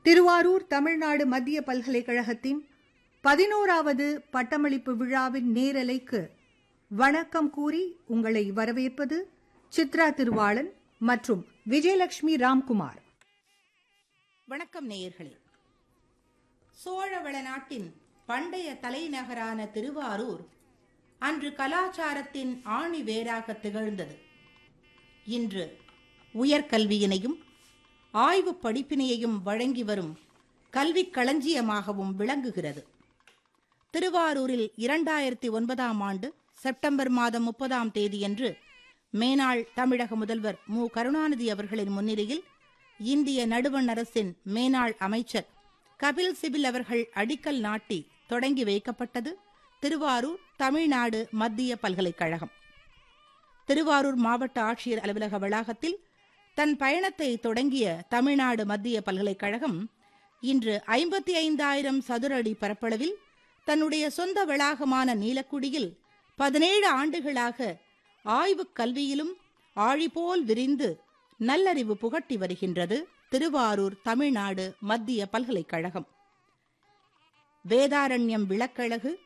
திருவாரூர் தமிழ்நாடு மத்திய பல்கலைக்கழகத்தின் பதினோராவது பட்டமளிப்பு விழாவின் நேரலைக்கு வணக்கம் கூறி உங்களை வரவேற்பது சித்ரா திருவாளன் மற்றும் விஜயலட்சுமி ராம்குமார் வணக்கம் நேயர்களே சோழவள நாட்டின் பண்டைய தலைநகரான திருவாரூர் அன்று கலாச்சாரத்தின் ஆணி வேராக திகழ்ந்தது இன்று உயர்கல்வியினையும் ஆய்வு படிப்பினையையும் வழங்கி வரும் கல்விக் களஞ்சியமாகவும் விளங்குகிறது திருவாரூரில் இரண்டாயிரத்தி ஒன்பதாம் ஆண்டு செப்டம்பர் மாதம் முப்பதாம் தேதியன்று மேனாள் தமிழக முதல்வர் மு கருணாநிதி அவர்களின் முன்னிலையில் இந்திய நடுவண் அரசின் மேனாள் அமைச்சர் கபில் சிபில் அவர்கள் அடிக்கல் நாட்டி தொடங்கி வைக்கப்பட்டது திருவாரூர் தமிழ்நாடு மத்திய பல்கலைக்கழகம் திருவாரூர் மாவட்ட ஆட்சியர் அலுவலக வளாகத்தில் தன் பயணத்தை தொடங்கிய தமிழ்நாடு மத்திய பல்கலைக்கழகம் இன்று ஐம்பத்தி ஐந்தாயிரம் சதுர அடி பரப்பளவில் தன்னுடைய சொந்த வளாகமான நீலக்குடியில் பதினேழு ஆண்டுகளாக ஆய்வுக் கல்வியிலும் ஆழிபோல் விரிந்து நல்லறிவு புகட்டி வருகின்றது திருவாரூர் தமிழ்நாடு மத்திய பல்கலைக்கழகம் வேதாரண்யம் விளக்கழகு